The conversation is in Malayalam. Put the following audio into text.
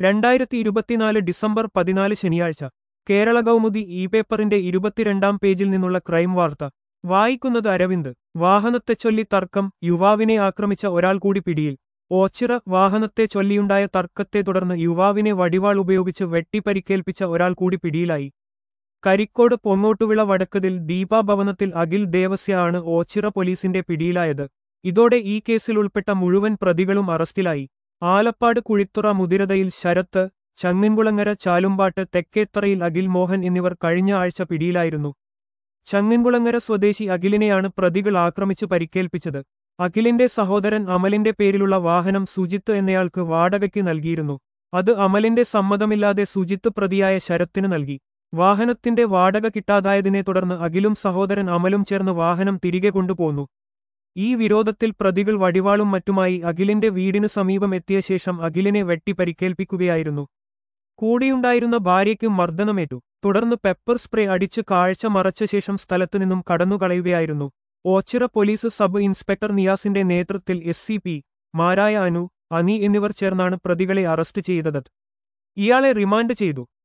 രണ്ടായിരത്തി ഇരുപത്തിനാല് ഡിസംബർ പതിനാല് ശനിയാഴ്ച കേരള കൗമുദി ഇ പേപ്പറിന്റെ ഇരുപത്തിരണ്ടാം പേജിൽ നിന്നുള്ള ക്രൈം വാർത്ത വായിക്കുന്നത് അരവിന്ദ് വാഹനത്തെ ചൊല്ലി തർക്കം യുവാവിനെ ആക്രമിച്ച ഒരാൾ കൂടി പിടിയിൽ ഓച്ചിറ വാഹനത്തെ ചൊല്ലിയുണ്ടായ തർക്കത്തെ തുടർന്ന് യുവാവിനെ വടിവാൾ ഉപയോഗിച്ച് വെട്ടിപ്പരിക്കേൽപ്പിച്ച ഒരാൾ കൂടി പിടിയിലായി കരിക്കോട് പൊങ്ങോട്ടുവിള വടക്കതിൽ ദീപാഭവനത്തിൽ അഖിൽ ദേവസ്യ ആണ് ഓച്ചിറ പോലീസിന്റെ പിടിയിലായത് ഇതോടെ ഈ കേസിൽ ഉൾപ്പെട്ട മുഴുവൻ പ്രതികളും അറസ്റ്റിലായി ആലപ്പാട് കുഴിത്തുറ മുതിരതയിൽ ശരത്ത് ചങ്ങിൻകുളങ്ങര ചാലുംപാട്ട് തെക്കേത്തറയിൽ അഖിൽ മോഹൻ എന്നിവർ കഴിഞ്ഞ ആഴ്ച പിടിയിലായിരുന്നു ചങ്ങിൻകുളങ്ങര സ്വദേശി അഖിലിനെയാണ് പ്രതികൾ ആക്രമിച്ചു പരിക്കേൽപ്പിച്ചത് അഖിലിന്റെ സഹോദരൻ അമലിന്റെ പേരിലുള്ള വാഹനം സുജിത്ത് എന്നയാൾക്ക് വാടകയ്ക്ക് നൽകിയിരുന്നു അത് അമലിന്റെ സമ്മതമില്ലാതെ സുജിത്ത് പ്രതിയായ ശരത്തിന് നൽകി വാഹനത്തിന്റെ വാടക കിട്ടാതായതിനെ തുടർന്ന് അഖിലും സഹോദരൻ അമലും ചേർന്ന് വാഹനം തിരികെ കൊണ്ടുപോന്നു ഈ വിരോധത്തിൽ പ്രതികൾ വടിവാളും മറ്റുമായി അഖിലിന്റെ വീടിനു സമീപം എത്തിയ ശേഷം അഖിലിനെ വെട്ടി പരിക്കേൽപ്പിക്കുകയായിരുന്നു കൂടെയുണ്ടായിരുന്ന ഭാര്യയ്ക്ക് മർദ്ദനമേറ്റു തുടർന്ന് പെപ്പർ സ്പ്രേ അടിച്ച് കാഴ്ച മറച്ച ശേഷം സ്ഥലത്തു നിന്നും കടന്നുകളയുകയായിരുന്നു ഓച്ചിറ പോലീസ് സബ് ഇൻസ്പെക്ടർ നിയാസിന്റെ നേതൃത്വത്തിൽ എസ് സി പി മാരായ അനു അനി എന്നിവർ ചേർന്നാണ് പ്രതികളെ അറസ്റ്റ് ചെയ്തത് ഇയാളെ റിമാൻഡ് ചെയ്തു